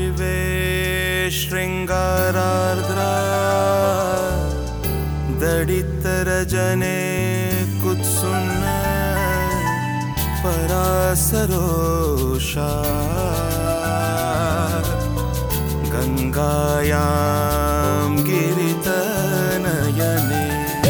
शिवे शृङ्गारार्द्रा दडितरजने कुत्सुन्न परासरोषा गङ्गायां गिरितनयने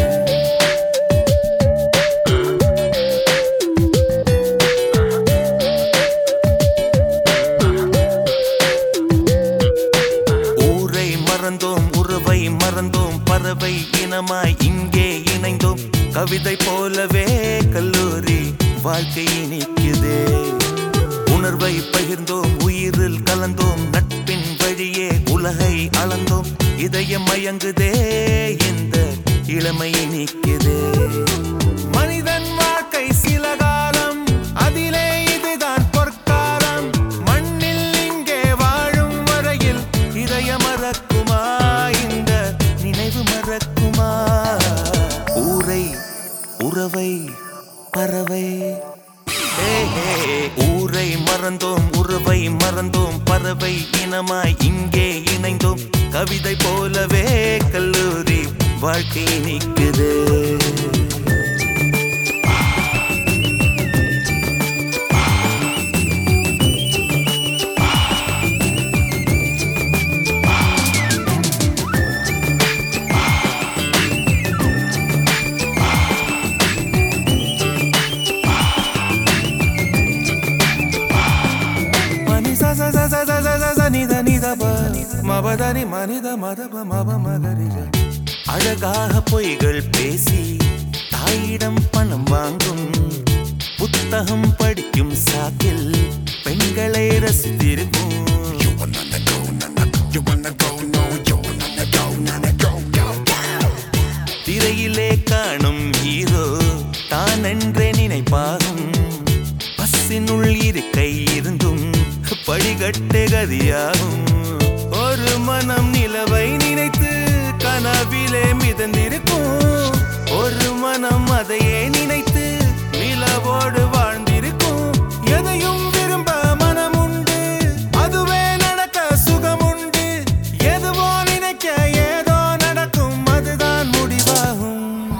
ஊரை மறந்தோம் உறவை மறந்தோம் பறவை இனமாய் இங்கே இணைந்தோம் கவிதை போலவே கல்லூரி வாழ்க்கை நிற்குதே உணர்வை பகிர்ந்தோம் உயிரில் கலந்தோம் நட்பின் வழியே உலகை அளந்தோம் இதயம் மயங்குதே இந்த இளமை நிற்குதே மனிதன் வாழ்க்கை சில காலம் அதிலே இதுதான் பொற்காலம் மண்ணில் இங்கே வாழும் வரையில் இதய மறக்குமா இந்த நினைவு மறக்குமா ஊரை உறவை பறவை ஹே, ஹே. ஊரை மறந்தோம் உறவை மறந்தோம் பறவை இனமாய் இங்கே இணைந்தோம் கவிதை போலவே கல்லூரி வாழ்க்கை நிற்குது மணி ச ச ச ச ச ச ச ச நித நித ப மபதனி மனித மதப மப மகரிஜ அழகாக பொய்கள் பேசி தாயிடம் பணம் வாங்கும் புத்தகம் படிக்கும் சாக்கில் பெண்களை ரசித்திருக்கும் திரையிலே காணும் ஹீரோ தான் என்றே நினைப்பாகும் பஸ்ஸினுள் இருக்கை இருந்தும் படிகட்டு கதியாகும் ஒரு மனம் நிலவை நினைத்து கனவிலே மிதந்திருக்கும் ஒரு மனம் அதையே நினைத்து நிலவோடு வாழ்ந்திருக்கும் எதையும் விரும்ப மனம் உண்டு அதுவே நடக்க சுகம் உண்டு எதுவோ நினைக்க ஏதோ நடக்கும் அதுதான் முடிவாகும்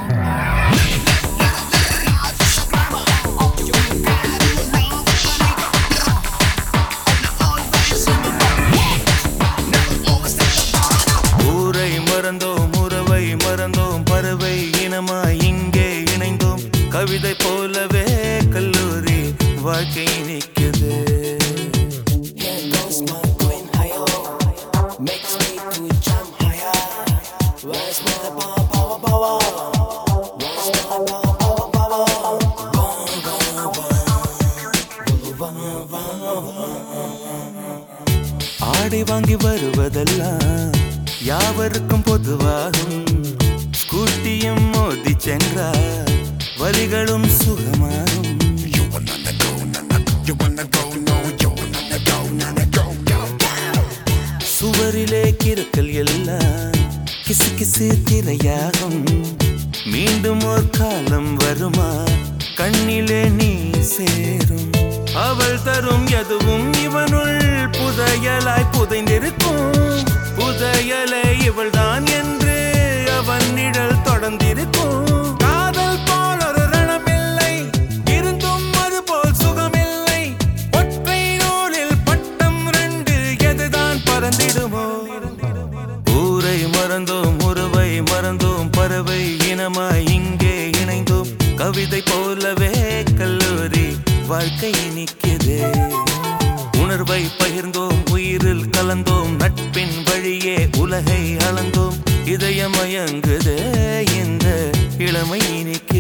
ஊரை மறந்தோம் உறவை மறந்தோம் பறவை இனமாய் இங்கே இணைந்தோம் கவிதை போலவே கல்லூரி வாழ்க்கை நிற்குது Here goes my queen higher, makes me to jump higher. Where's my power, power, power? Where's my power, power, power? Bum, bum, bum. Bum, bum, ஆடை வாங்கி வருவதெல்லாம் யாவருக்கும் பொதுவாகும் ஸ்கூட்டியும் மோதி சென்றால் வலிகளும் சுகமாகும் சுவரிலே கிறுக்கல் எல்லாம் கிசு கிசு திரையாகும் மீண்டும் ஒரு காலம் வருமா கண்ணிலே நீ சேரும் அவள் தரும் எதுவும் இவனுள் புதையலாய் புதைந்திருக்கும் புதையலை இவள்தான் என்று அவன் நிழல் தொடர்ந்திருக்கும் காதல் போல் ஒரு ரணமில்லை இருந்தும் அது போல் சுகமில்லை ஒற்றை நூலில் பட்டம் ரெண்டு எதுதான் பறந்திடுமோ ஊரை மறந்தோம் உறவை மறந்தோம் பறவை இனமாய் இங்கே இணைந்தோம் கவிதை போலவே கல்லூரி வாழ்க்கை நிற்குது உணர்வை பகிர்ந்தோம் உயிரில் கலந்தோம் நட்பின் வழியே உலகை அளந்தோம் இதயமயங்குதே இந்த இளமை நிற்க